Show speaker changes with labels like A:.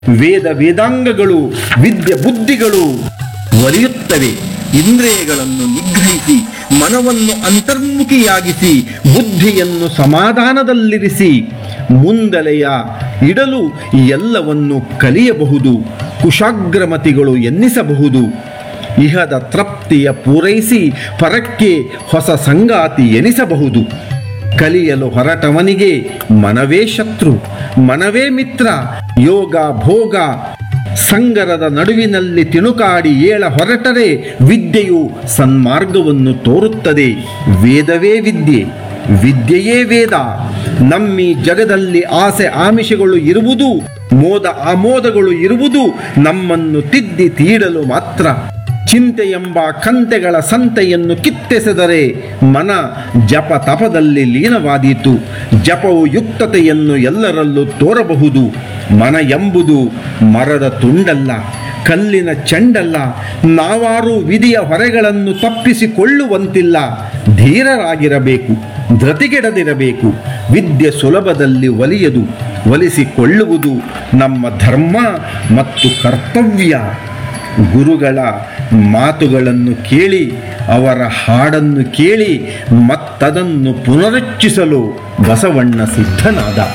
A: ವೇದ ವೇದಾಂಗಗಳು ವಿದ್ಯೆ ಬುದ್ಧಿಗಳು ಒಲಿಯುತ್ತವೆ ಇಂದ್ರಿಯಗಳನ್ನು ನಿಗ್ರಹಿಸಿ ಮನವನ್ನು ಅಂತರ್ಮುಖಿಯಾಗಿಸಿ ಬುದ್ಧಿಯನ್ನು ಸಮಾಧಾನದಲ್ಲಿರಿಸಿ ಮುಂದಲೆಯ ಇಡಲು ಎಲ್ಲವನ್ನು ಕಲಿಯಬಹುದು ಕುಶಾಗ್ರಮತಿಗಳು ಎನ್ನಿಸಬಹುದು ಇಹದ ತೃಪ್ತಿಯ ಪೂರೈಸಿ ಪರಕ್ಕೆ ಹೊಸ ಸಂಗಾತಿ ಎನಿಸಬಹುದು ಕಲಿಯಲು ಹೊರಟವನಿಗೆ ಮನವೇ ಶತ್ರು ಮನವೇ ಮಿತ್ರ ಯೋಗ ಭೋಗ ಸಂಗರದ ನಡುವಿನಲ್ಲಿ ತಿಣುಕಾಡಿ ಏಳ ಹೊರಟರೆ ವಿದ್ಯೆಯು ಸನ್ಮಾರ್ಗವನ್ನು ತೋರುತ್ತದೆ ವೇದವೇ ವಿದ್ಯೆ ವಿದ್ಯೆಯೇ ವೇದ ನಮ್ಮಿ ಜಗದಲ್ಲಿ ಆಸೆ ಆಮಿಷಗಳು ಇರುವುದು ಮೋದ ಆಮೋದಗಳು ಇರುವುದು ನಮ್ಮನ್ನು ತಿದ್ದಿ ತೀಡಲು ಮಾತ್ರ ಚಿಂತೆ ಎಂಬ ಕಂತೆಗಳ ಸಂತೆಯನ್ನು ಕಿತ್ತೆಸೆದರೆ ಮನ ಜಪ ತಪದಲ್ಲಿ ಲೀನವಾದೀತು ಜಪವು ಯುಕ್ತತೆಯನ್ನು ಎಲ್ಲರಲ್ಲೂ ತೋರಬಹುದು ಮನ ಎಂಬುದು ಮರದ ತುಂಡಲ್ಲ ಕಲ್ಲಿನ ಚೆಂಡಲ್ಲ ನಾವಾರು ವಿಧಿಯ ಹೊರೆಗಳನ್ನು ತಪ್ಪಿಸಿಕೊಳ್ಳುವಂತಿಲ್ಲ ಧೀರರಾಗಿರಬೇಕು ಧೃತಿಗೆಡದಿರಬೇಕು ವಿದ್ಯೆ ಸುಲಭದಲ್ಲಿ ಒಲಿಯದು ಒಲಿಸಿಕೊಳ್ಳುವುದು ನಮ್ಮ ಧರ್ಮ ಮತ್ತು ಕರ್ತವ್ಯ ಗುರುಗಳ ಮಾತುಗಳನ್ನು ಕೇಳಿ ಅವರ ಹಾಡನ್ನು ಕೇಳಿ ಮತ್ತದನ್ನು ಪುನರುಚ್ಚಿಸಲು ಬಸವಣ್ಣ ಸಿದ್ಧನಾದ